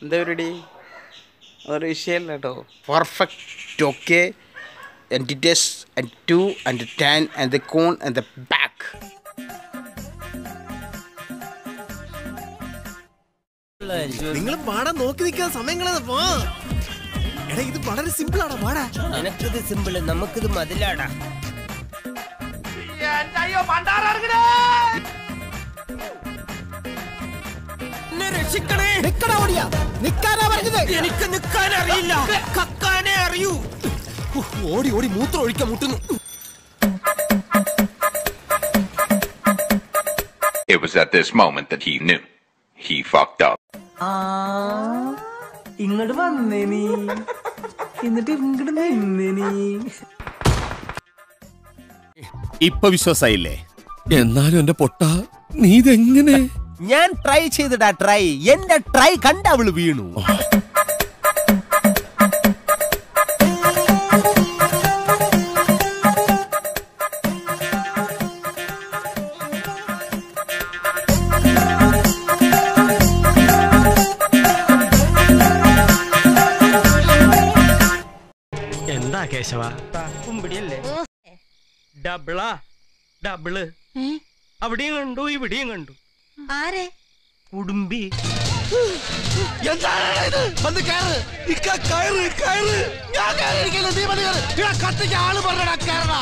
എന്താ പരിപാടി ഒരു വിഷയമല്ല കേട്ടോ പെർഫെക്റ്റ് ഓക്കെ എൻറ്റിറ്റസ് and two and ten and the corn and the back നിങ്ങൾ പാടാൻ നോക്കി നിൽക്കാൻ സമയങ്ങളെ പോ എടാ ഇത് വളരെ സിമ്പിൾ ആണ് പാടാ നിനക്കിത് സിമ്പിള് നമുക്കിത് മതിലാടാ എന്നെ രക്ഷിക്കണേ നിക്കടാ ഓടിയാ നിക്കാനാ പറഞ്ഞത് എനിക്ക് നിൽക്കാൻ അറിയില്ല കക്കാനേ അറിയൂ ഉഹ്, ഓടി ഓടി മൂത്രം ഒഴിക്കാൻ മുട്ടുന്നു It was at this moment that he knew. He fucked up. ഇങ്ങോട്ട് വന്നേ നീ എന്നിട്ട് ഇങ്ങോട്ട് നിന്നേ നീ ഇപ്പൊ വിശ്വാസായില്ലേ എന്നാലും എന്റെ പൊട്ട നീ ഇതെങ്ങനെ ഞാൻ ട്രൈ ചെയ്തിടാ ട്രൈ എന്റെ ട്രൈ കണ്ട അവള് വീണു എന്താ കേശവ കുമ്പിടിയല്ലേ ഡബിളാ ഡബിള് അവിടെയും കണ്ടു ഇവിടെയും കണ്ടു ആരെ കുടുംബി വന്ന് കയറ് ഇക്ക കയറ് കയറ് ഞാൻ കയറിയിരിക്കില്ല നീ വന്ന് കയറ് ഇവിടെ കത്തിക്ക് ആള് പറഞ്ഞടാ കയറടാ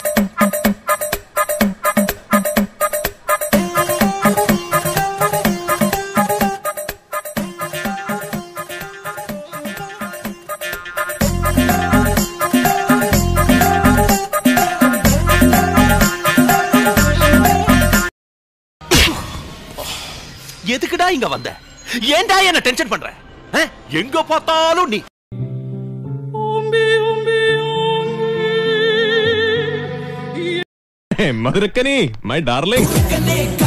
எதுக்குடா இங்க வந்த ஏன்டா என்ன டென்ஷன் பண்ற அஹ்? எங்க பார்த்தாலும் நீ മധുരക്കനി മൈ ഡാർലിംഗ്